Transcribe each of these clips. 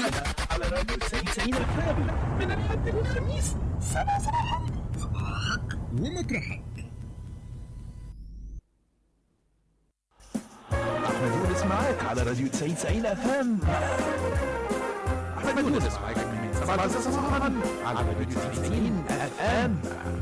معانا على راديو 90 الفام من الحد للخميس سبعة صباحا صباحك ومطرحك احمد يونس معاك على راديو 90 الفام احمد يونس معاك من سبعة صباحا على راديو 90 الفام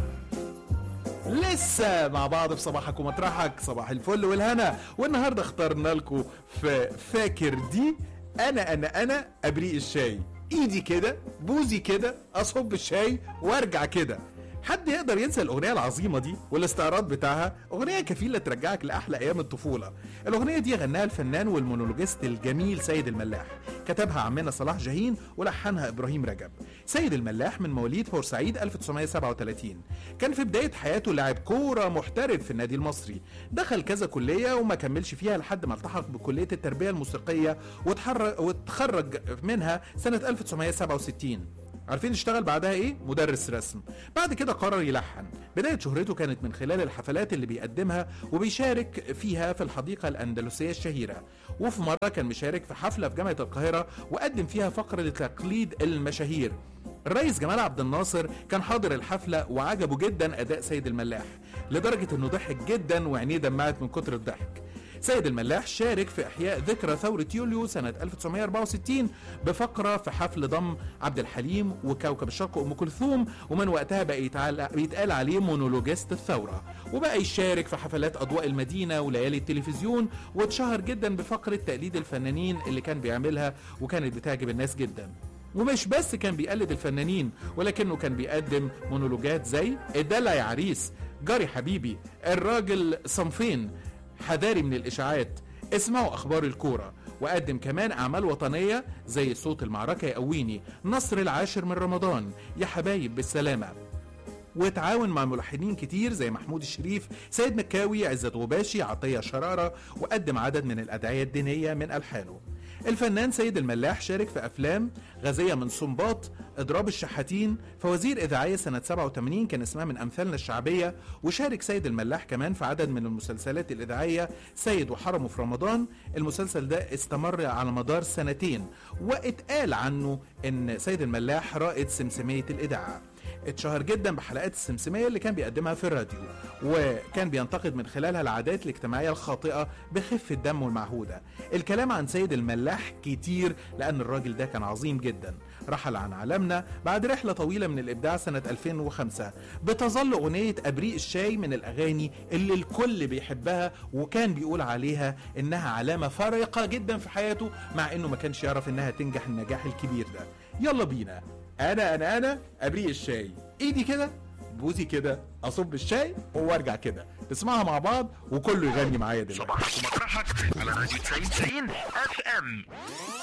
لسه مع بعض في صباحك ومطرحك صباح الفل والهنا والنهارده اخترنا لكم في فاكر دي انا انا انا ابريق الشاي ايدي كده بوزي كده اصب الشاي وارجع كده حد يقدر ينسى الاغنيه العظيمه دي والاستعراض بتاعها اغنيه كفيله ترجعك لاحلى ايام الطفوله الاغنيه دي غناها الفنان والمونولوجيست الجميل سيد الملاح كتبها عمنا صلاح جاهين ولحنها ابراهيم رجب سيد الملاح من مواليد بورسعيد 1937 كان في بدايه حياته لاعب كوره محترف في النادي المصري دخل كذا كليه وما كملش فيها لحد ما التحق بكليه التربيه الموسيقيه وتحرك وتخرج منها سنه 1967 عارفين اشتغل بعدها ايه؟ مدرس رسم. بعد كده قرر يلحن. بداية شهرته كانت من خلال الحفلات اللي بيقدمها وبيشارك فيها في الحديقة الأندلسية الشهيرة. وفي مرة كان مشارك في حفلة في جامعة القاهرة وقدم فيها فقرة لتقليد المشاهير. الرئيس جمال عبد الناصر كان حاضر الحفلة وعجبه جدا أداء سيد الملاح لدرجة إنه ضحك جدا وعينيه دمعت من كتر الضحك. سيد الملاح شارك في إحياء ذكرى ثورة يوليو سنة 1964 بفقرة في حفل ضم عبد الحليم وكوكب الشرق وأم كلثوم ومن وقتها بقى يتعال- بيتقال عليه مونولوجيست الثورة وبقى يشارك في حفلات أضواء المدينة وليالي التلفزيون واتشهر جدا بفقرة تقليد الفنانين اللي كان بيعملها وكانت بتعجب الناس جدا ومش بس كان بيقلد الفنانين ولكنه كان بيقدم مونولوجات زي الدلع يا عريس جاري حبيبي الراجل صنفين حذاري من الاشاعات اسمعوا اخبار الكوره وقدم كمان اعمال وطنيه زي صوت المعركه يقويني نصر العاشر من رمضان يا حبايب بالسلامه وتعاون مع ملحنين كتير زي محمود الشريف سيد مكاوي عزت غباشي عطية شرارة وقدم عدد من الأدعية الدينية من ألحانه الفنان سيد الملاح شارك في أفلام غازية من صنباط إضراب الشحاتين فوازير إذاعية سنة 87 كان اسمها من أمثالنا الشعبية وشارك سيد الملاح كمان في عدد من المسلسلات الإذاعية سيد وحرمه في رمضان المسلسل ده استمر على مدار سنتين واتقال عنه إن سيد الملاح رائد سمسمية الإذاعة اتشهر جدا بحلقات السمسمية اللي كان بيقدمها في الراديو وكان بينتقد من خلالها العادات الاجتماعية الخاطئة بخفة الدم والمعهودة الكلام عن سيد الملاح كتير لأن الراجل ده كان عظيم جدا رحل عن عالمنا بعد رحلة طويلة من الإبداع سنة 2005 بتظل أغنية أبريق الشاي من الأغاني اللي الكل بيحبها وكان بيقول عليها إنها علامة فارقة جدا في حياته مع إنه ما كانش يعرف إنها تنجح النجاح الكبير ده يلا بينا انا انا انا ابريق الشاي ايدي كده بوزي كده اصب الشاي وارجع كده نسمعها مع بعض وكله يغني معايا دلوقتي صباحك ومطرحك على راديو 90 اف ام